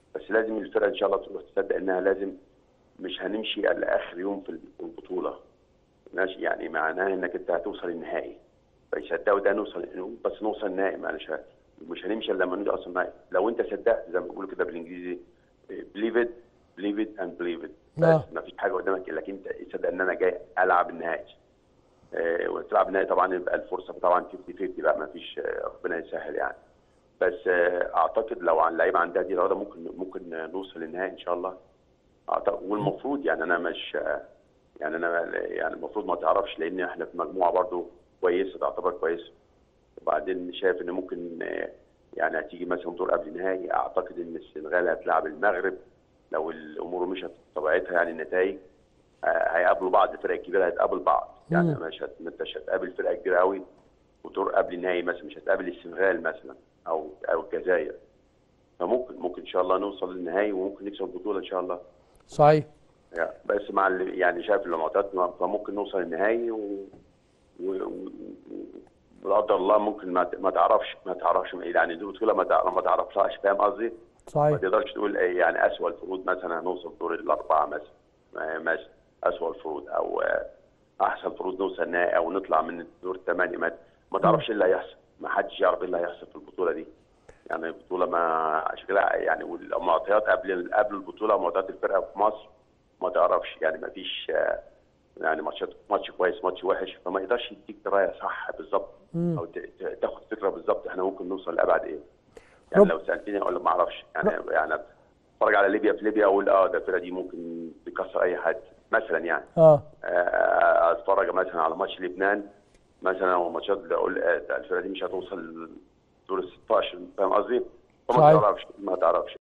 بس لازم الفرقه ان شاء الله تروح تصدق انها لازم مش هنمشي الا اخر يوم في البطوله ماشي يعني معناها انك انت هتوصل النهائي فيصدقوا ده نوصل بس نوصل النهائي معلش مش هنمشي الا لما نيجي اصلا النهائي لو انت صدقت زي ما بيقولوا كده بالانجليزي بليف ات بليف ات اند بليف ات آه. بس ما فيش حاجه قدامك الا انت تصدق ان انا جاي العب النهائي آه، وتلعب النهائي طبعا يبقى الفرصه طبعا 50 50 بقى ما فيش آه، ربنا يسهل يعني بس آه، اعتقد لو عن لعيبه عندها دي الاراده ممكن ممكن نوصل للنهائي ان شاء الله أعتقد والمفروض يعني انا مش آه، يعني انا يعني المفروض ما تعرفش لان احنا في مجموعه برضو كويسه تعتبر كويسه وبعدين شايف ان ممكن آه، يعني هتيجي مثلا دور قبل النهائي اعتقد ان السنغال هتلعب المغرب لو الامور مشت طبيعتها يعني النتائج آه، هيقابلوا بعض الفرق الكبيره هتقابل بعض يعني مم. مش هت... ما انتش هتقابل فرقه كبيره قوي ودور قبل النهائي مثلا مش هتقابل السنغال مثلا او او الجزائر فممكن ممكن ان شاء الله نوصل للنهائي وممكن نكسب البطوله ان شاء الله صحيح يعني بس مع اللي يعني شايف المعطيات فممكن نوصل النهائي و و- و- ولا قدر الله ممكن ما ت- ما تعرفش ما تعرفش يعني دي بطوله ما تع- ما تعرفهاش فاهم قصدي؟ ما صحيح تقدرش تقول إيه يعني اسوء الفروض مثلا هنوصل دور الاربعه مثلا ما- ماشي اسوء الفروض او آه، احسن فروض نوصل النهائي او نطلع من دور الثمانيه ما, ما تعرفش ايه اللي هيحصل ما حدش يعرف ايه اللي هيحصل في البطوله دي يعني البطوله ما شكلها يعني والمعطيات قبل قبل البطوله معطيات الفرقه في مصر ما تعرفش يعني ما فيش آه، يعني ماتشات ماتش كويس ماتش وحش فما يقدرش يديك درايه صح بالظبط او ت- ت- تاخد فكره بالظبط احنا ممكن نوصل لابعد ايه يعني رب- لو سالتني اقول لك ما اعرفش يعني يعني اتفرج على ليبيا في ليبيا اقول اه ده الفرقه دي ممكن تكسر اي حد مثلا يعني اه آه، اتفرج مثلا على ماتش لبنان مثلا او ماتشات اللي اقول آه، ده الفرقه دي مش هتوصل دور ال 16 فاهم قصدي؟ فما صحيح. تعرفش ما تعرفش